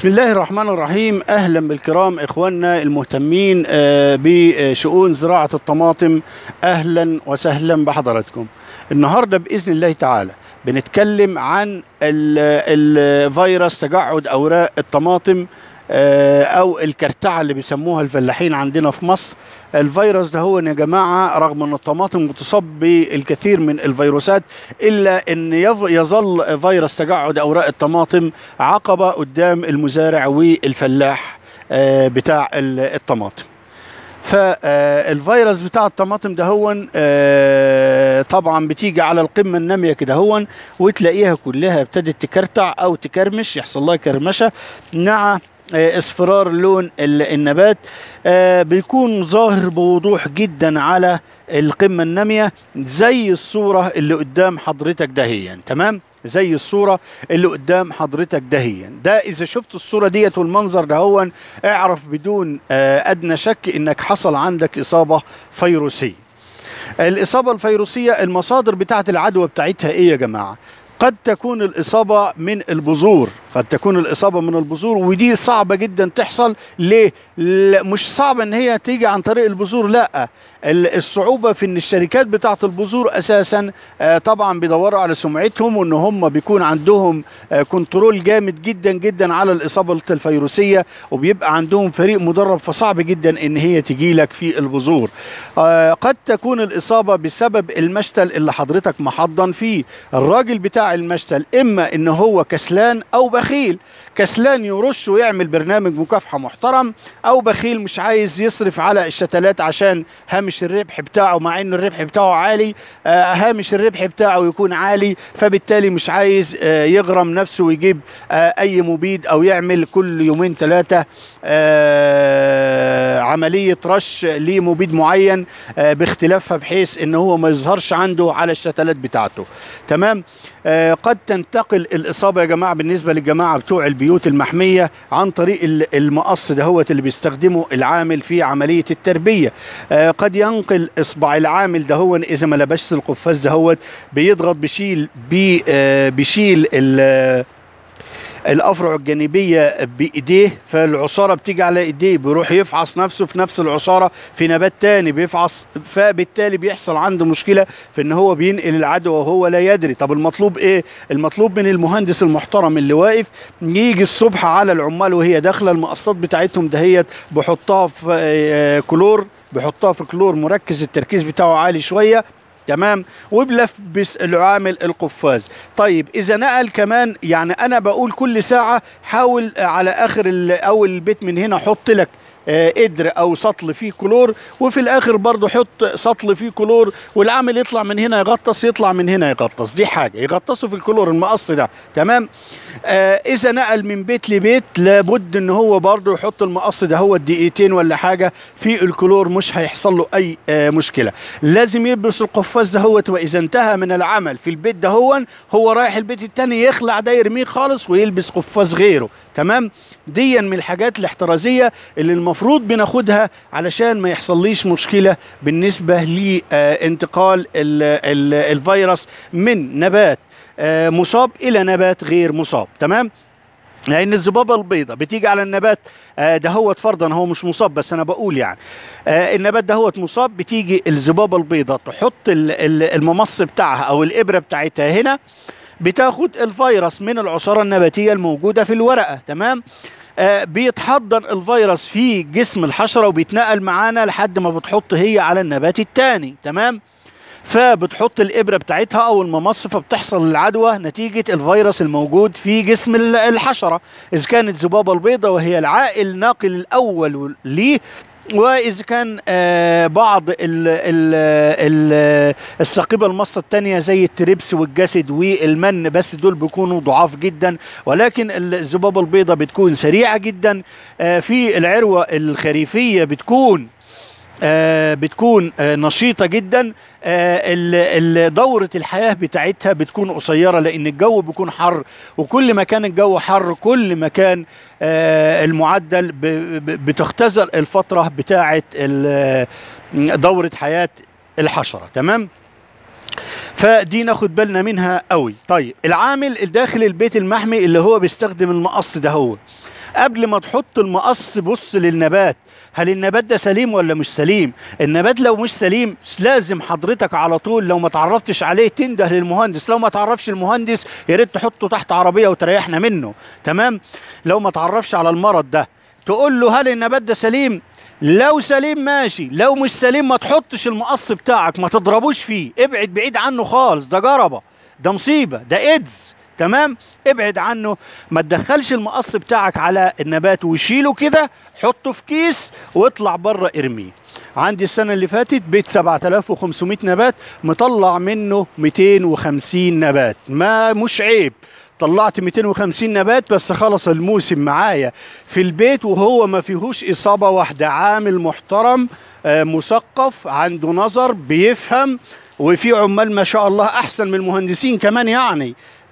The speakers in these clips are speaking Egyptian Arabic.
بسم الله الرحمن الرحيم اهلا بالكرام اخواننا المهتمين آه، بشؤون زراعه الطماطم اهلا وسهلا بحضراتكم النهارده باذن الله تعالى بنتكلم عن ال- الفيروس تجعد اوراق الطماطم آه، او الكرتعه اللي بيسموها الفلاحين عندنا في مصر الفيروس ده هو يا جماعه رغم ان الطماطم بتصاب بالكثير من الفيروسات الا ان يظ- يظل فيروس تجعد اوراق الطماطم عقبه قدام المزارع والفلاح آه، بتاع ال- الطماطم فالفيروس بتاع الطماطم ده هون آه، طبعا بتيجي على القمه الناميه كده هون وتلاقيها كلها ابتدت تكرتع او تكرمش يحصل لها كرمشه مع آه، اصفرار لون ال- النبات آه، بيكون ظاهر بوضوح جدا على القمه الناميه زي الصوره اللي قدام حضرتك دهيا تمام زي الصوره اللي قدام حضرتك دهيا ده اذا شفت الصوره ديت والمنظر ده هو اعرف بدون آه، ادنى شك انك حصل عندك اصابه فيروسيه الإصابة الفيروسية المصادر بتاعة العدوى بتاعتها إيه يا جماعة؟ قد تكون الإصابة من البذور قد تكون الإصابة من البذور ودي صعبة جدا تحصل ليه؟ لا، مش صعبة إن هي تيجي عن طريق البذور لا ال- الصعوبة في إن الشركات بتاعة البذور أساسا آه، طبعا بيدوروا على سمعتهم وإن هم بيكون عندهم آه، كنترول جامد جدا جدا على الإصابة الفيروسية وبيبقى عندهم فريق مدرب فصعب جدا إن هي تجي لك في البذور آه، قد تكون الإصابة بسبب المشتل اللي حضرتك محضن فيه الراجل بتاع المشتل إما إن هو كسلان أو بخيل كسلان يرش ويعمل برنامج مكافحة محترم أو بخيل مش عايز يصرف على الشتلات عشان هامش الربح بتاعه مع إن الربح بتاعه عالي آه، هامش الربح بتاعه يكون عالي فبالتالي مش عايز آه، يغرم نفسه ويجيب آه، أي مبيد أو يعمل كل يومين ثلاثة آه، عملية رش لمبيد معين آه، باختلافها بحيث ان هو ما يظهرش عنده على الشتلات بتاعته تمام آه، قد تنتقل الإصابة يا جماعة بالنسبة للجماعة بتوع البيوت المحمية عن طريق ال- المقص دهوت اللي بيستخدمه العامل في عملية التربية آه، قد ينقل إصبع العامل دهون إذا ما لبسش القفاز دهوت بيضغط بيشيل بي آه، بيشيل ال- الافرع الجانبيه بايديه فالعصاره بتيجي على ايديه بيروح يفعص نفسه في نفس العصاره في نبات تاني بيفعص فبالتالي بيحصل عنده مشكله في ان هو بينقل العدوى وهو لا يدري طب المطلوب ايه المطلوب من المهندس المحترم اللي واقف يجي الصبح على العمال وهي داخله المقصات بتاعتهم دهيت بيحطها في آه، كلور بيحطها في كلور مركز التركيز بتاعه عالي شويه تمام وبلبس العامل القفاز طيب اذا نقل كمان يعني انا بقول كل ساعه حاول على اخر ال- اول البيت من هنا حط لك آه، قدر او سطل فيه كلور وفي الاخر برضه حط سطل فيه كلور والعامل يطلع من هنا يغطس يطلع من هنا يغطس دي حاجه يغطسه في الكلور المقص ده تمام آه اذا نقل من بيت لبيت لابد ان هو برضه يحط المقص ده هو دقيقتين ولا حاجه في الكلور مش هيحصل له اي آه مشكله لازم يلبس القفاز ده هو واذا انتهى من العمل في البيت ده هو هو رايح البيت التاني يخلع ده يرميه خالص ويلبس قفاز غيره تمام ديا من الحاجات الاحترازيه اللي المفروض بناخدها علشان ما يحصليش مشكله بالنسبه لانتقال الفيروس من نبات آه، مصاب الى نبات غير مصاب تمام لان الذبابه البيضاء بتيجي على النبات آه، ده هو فرضا هو مش مصاب بس انا بقول يعني آه، النبات ده هو مصاب بتيجي الذبابه البيضاء تحط ال- ال- الممص بتاعها او الابره بتاعتها هنا بتاخد الفيروس من العصاره النباتيه الموجوده في الورقه تمام آه بيتحضن الفيروس في جسم الحشره وبيتنقل معانا لحد ما بتحط هي على النبات التاني تمام فبتحط الابره بتاعتها او الممص فبتحصل العدوى نتيجه الفيروس الموجود في جسم ال- الحشره اذا كانت ذبابه البيضاء وهي العائل الناقل الاول ليه واذا كان آه بعض ال ال ال الساقبه المصه الثانيه زي التريبس والجسد والمن بس دول بيكونوا ضعاف جدا ولكن الذبابه البيضاء بتكون سريعه جدا آه في العروه الخريفيه بتكون آه بتكون آه نشيطه جدا آه ال- ال- دورة الحياة بتاعتها بتكون قصيرة لأن الجو بيكون حر وكل ما كان الجو حر كل ما كان آه المعدل ب- ب- بتختزل الفترة بتاعة ال- دورة حياة الحشرة تمام فدي ناخد بالنا منها قوي طيب العامل داخل البيت المحمي اللي هو بيستخدم المقص ده هو قبل ما تحط المقص بص للنبات هل النبات ده سليم ولا مش سليم النبات لو مش سليم لازم حضرتك على طول لو ما تعرفتش عليه تنده للمهندس لو ما تعرفش المهندس يا ريت تحطه تحت عربيه وتريحنا منه تمام لو ما تعرفش على المرض ده تقول له هل النبات ده سليم لو سليم ماشي لو مش سليم ما تحطش المقص بتاعك ما تضربوش فيه ابعد بعيد عنه خالص ده جربة ده مصيبة ده ايدز تمام ابعد عنه ما تدخلش المقص بتاعك على النبات وشيله كده حطه في كيس واطلع بره ارميه عندي السنة اللي فاتت بيت 7500 نبات مطلع منه 250 نبات ما مش عيب طلعت 250 نبات بس خلص الموسم معايا في البيت وهو ما فيهوش إصابة واحدة عامل محترم آه، مثقف عنده نظر بيفهم وفي عمال ما شاء الله أحسن من المهندسين كمان يعني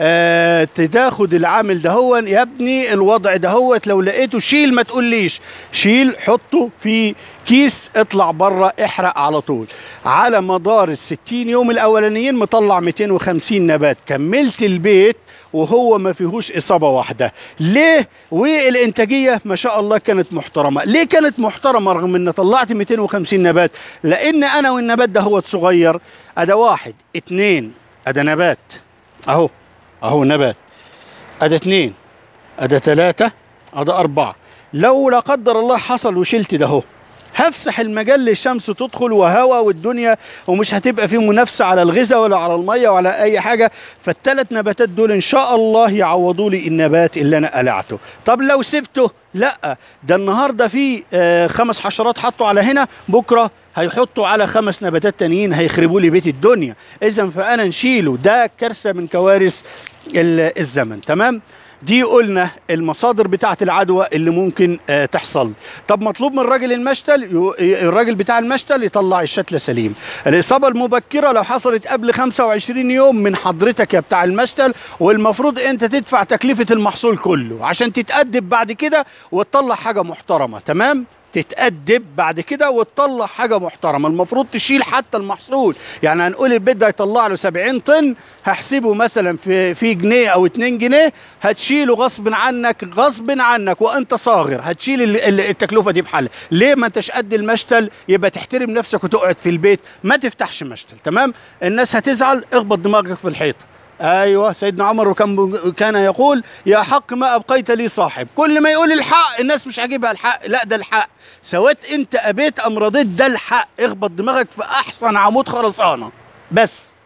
آه تاخد العامل دهون يا ابني الوضع دهوت لو لقيته شيل ما تقوليش شيل حطه في كيس اطلع بره احرق على طول على مدار ال 60 يوم الاولانيين مطلع 250 نبات كملت البيت وهو ما فيهوش إصابة واحدة ليه؟ والإنتاجية ما شاء الله كانت محترمة ليه كانت محترمة رغم أن طلعت 250 نبات لأن أنا والنبات ده هو صغير أدا واحد اتنين أدا نبات أهو أهو نبات أدا اتنين أدا تلاتة أدا أربعة لو لا قدر الله حصل وشلت ده هو هفسح المجال للشمس تدخل وهواء والدنيا ومش هتبقى فيه منافسه على الغذاء ولا على الميه ولا اي حاجه فالثلاث نباتات دول ان شاء الله يعوضوا لي النبات اللي انا قلعته طب لو سبته لا ده النهارده في آه خمس حشرات حطوا على هنا بكره هيحطوا على خمس نباتات تانيين هيخربوا لي بيت الدنيا اذا فانا نشيله ده كارثه من كوارث ال- الزمن تمام دي قلنا المصادر بتاعت العدوى اللي ممكن آه تحصل طب مطلوب من الراجل المشتل يو- الراجل بتاع المشتل يطلع الشتلة سليم الإصابة المبكرة لو حصلت قبل 25 يوم من حضرتك يا بتاع المشتل والمفروض أنت تدفع تكلفة المحصول كله عشان تتأدب بعد كده وتطلع حاجة محترمة تمام تتأدب بعد كده وتطلع حاجة محترمة المفروض تشيل حتى المحصول يعني هنقول البيت ده يطلع له 70 طن هحسبه مثلا في في جنيه او 2 جنيه هتشيله غصب عنك غصب عنك وانت صاغر هتشيل ال- ال- التكلفة دي بحالها ليه ما انتش قد المشتل يبقى تحترم نفسك وتقعد في البيت ما تفتحش مشتل تمام الناس هتزعل اخبط دماغك في الحيطة ايوه سيدنا عمر كان كان يقول يا حق ما ابقيت لي صاحب كل ما يقول الحق الناس مش عاجبها الحق لا ده الحق سواء انت ابيت ام رضيت ده الحق اخبط دماغك في احسن عمود خرسانه بس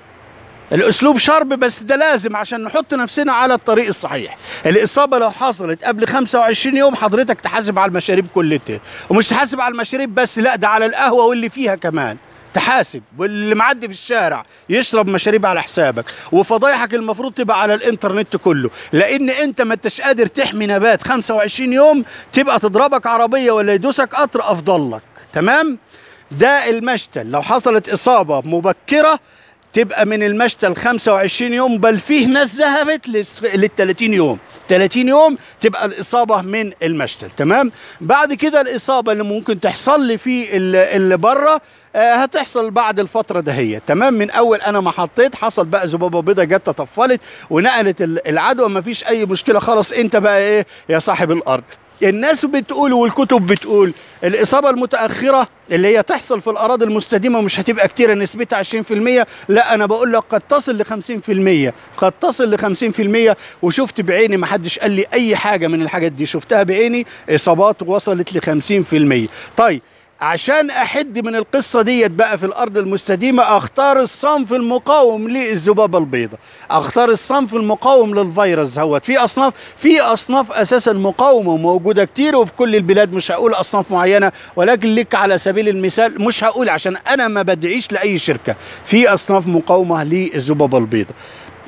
الاسلوب شرب بس ده لازم عشان نحط نفسنا على الطريق الصحيح الاصابه لو حصلت قبل 25 يوم حضرتك تحاسب على المشاريب كلها ومش تحاسب على المشاريب بس لا ده على القهوه واللي فيها كمان تحاسب واللي معدي في الشارع يشرب مشاريب على حسابك وفضايحك المفروض تبقى على الانترنت كله لان انت ما انتش قادر تحمي نبات 25 يوم تبقى تضربك عربيه ولا يدوسك قطر افضل لك تمام ده المشتل لو حصلت اصابه مبكره تبقى من المشتل 25 يوم بل فيه ناس ذهبت لل 30 يوم 30 يوم تبقى الإصابة من المشتل تمام بعد كده الإصابة اللي ممكن تحصل لي في ال- اللي بره آه، هتحصل بعد الفترة دهية تمام من أول أنا ما حطيت حصل بقى ذبابة بيضة جت تطفلت ونقلت ال- العدوى ما فيش أي مشكلة خلاص أنت بقى إيه يا صاحب الأرض الناس بتقول والكتب بتقول الإصابة المتأخرة اللي هي تحصل في الأراضي المستديمة مش هتبقى كتيرة نسبتها 20% لا أنا بقول لك قد تصل ل 50% قد تصل ل 50% وشفت بعيني ما حدش قال لي أي حاجة من الحاجات دي شفتها بعيني إصابات وصلت ل 50% طيب عشان احد من القصه ديت بقى في الارض المستديمه اختار الصنف المقاوم للذبابه البيضاء اختار الصنف المقاوم للفيروس هوت في اصناف في اصناف اساسا مقاومه موجوده كتير وفي كل البلاد مش هقول اصناف معينه ولكن لك على سبيل المثال مش هقول عشان انا ما بدعيش لاي شركه في اصناف مقاومه للذبابه البيضاء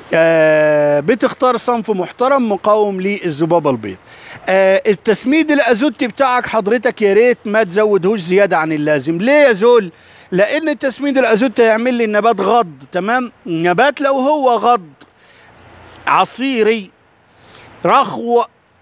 آه بتختار صنف محترم مقاوم للذبابه البيضاء آه التسميد الازوتي بتاعك حضرتك يا ريت ما تزودهوش زياده عن اللازم ليه يا زول لان التسميد الازوتي هيعمل لي النبات غض تمام النبات لو هو غض عصيري رخو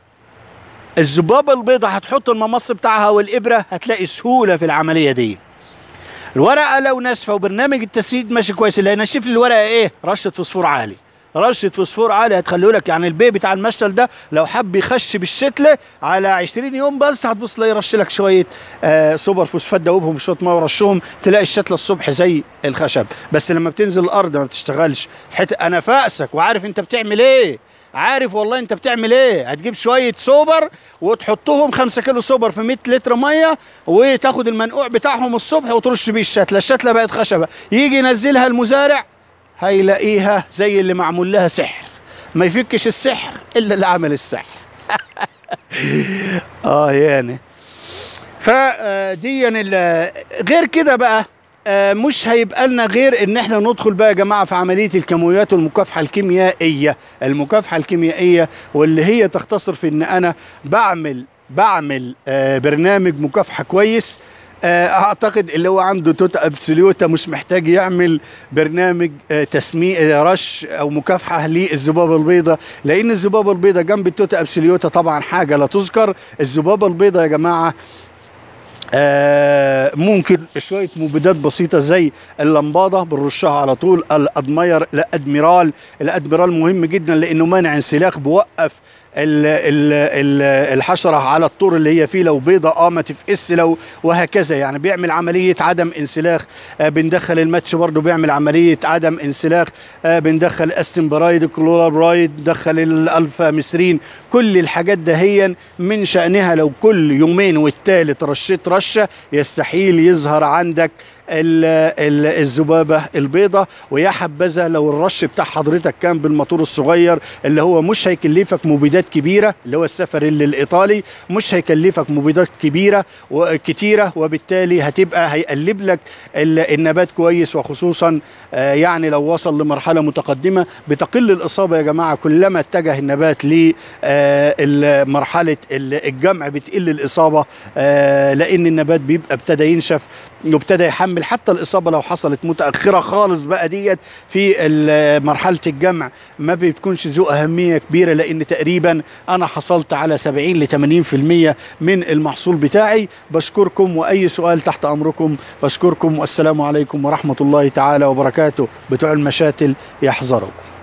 الذبابه البيضاء هتحط الممص بتاعها والابره هتلاقي سهوله في العمليه دي الورقه لو ناشفه وبرنامج التسييد ماشي كويس اللي هينشف لي الورقه ايه رشه فوسفور عالي رشه فوسفور عالي هتخليه لك يعني البي بتاع المشتل ده لو حب يخش بالشتله على 20 يوم بس هتبص تلاقي يرش لك شويه آه سوبر فوسفات دوبهم شويه ميه ورشهم تلاقي الشتله الصبح زي الخشب بس لما بتنزل الارض ما بتشتغلش الحته انا فاقسك وعارف انت بتعمل ايه عارف والله انت بتعمل ايه هتجيب شويه سوبر وتحطهم 5 كيلو سوبر في 100 لتر ميه وتاخد المنقوع بتاعهم الصبح وترش بيه الشتله الشتله بقت خشبه يجي ينزلها المزارع هيلاقيها زي اللي معمول لها سحر ما يفكش السحر الا اللي عمل السحر اه يعني فدي غير كده بقى آه، مش هيبقى لنا غير ان احنا ندخل بقى يا جماعه في عمليه الكيماويات والمكافحه الكيميائيه المكافحه الكيميائيه واللي هي تختصر في ان انا بعمل بعمل آه، برنامج مكافحه كويس آه، اعتقد اللي هو عنده توتا ابسوليوتا مش محتاج يعمل برنامج تسمية رش او مكافحه للذبابه البيضاء لان الذبابه البيضاء جنب التوتا ابسوليوتا طبعا حاجه لا تذكر الذبابه البيضاء يا جماعه آه ممكن شويه مبيدات بسيطه زي اللمباده بنرشها على طول الادمير الادميرال الادميرال مهم جدا لانه مانع انسلاخ بوقف ال ال ال الحشره على الطور اللي هي فيه لو بيضه اه ما تفقس لو وهكذا يعني بيعمل عمليه عدم انسلاخ آه بندخل الماتش برضه بيعمل عمليه عدم انسلاخ آه بندخل استنبرايد كلورايد دخل الالفا مسرين كل الحاجات دهيا من شانها لو كل يومين والتالت رشيت رشه يستحيل يظهر عندك الذبابه البيضاء ويا حبذا لو الرش بتاع حضرتك كان بالموتور الصغير اللي هو مش هيكلفك مبيدات كبيره اللي هو السفر اللي الايطالي مش هيكلفك مبيدات كبيره وكتيره وبالتالي هتبقى هيقلب لك النبات كويس وخصوصا يعني لو وصل لمرحله متقدمه بتقل الاصابه يا جماعه كلما اتجه النبات لمرحله الجمع بتقل الاصابه لان النبات بيبقى ابتدى ينشف وابتدى يحمل حتى الاصابه لو حصلت متاخره خالص بقى ديت في مرحله الجمع ما بتكونش ذو اهميه كبيره لان تقريبا انا حصلت على 70 ل 80% من المحصول بتاعي بشكركم واي سؤال تحت امركم بشكركم والسلام عليكم ورحمه الله تعالى وبركاته بتوع المشاتل يحذروا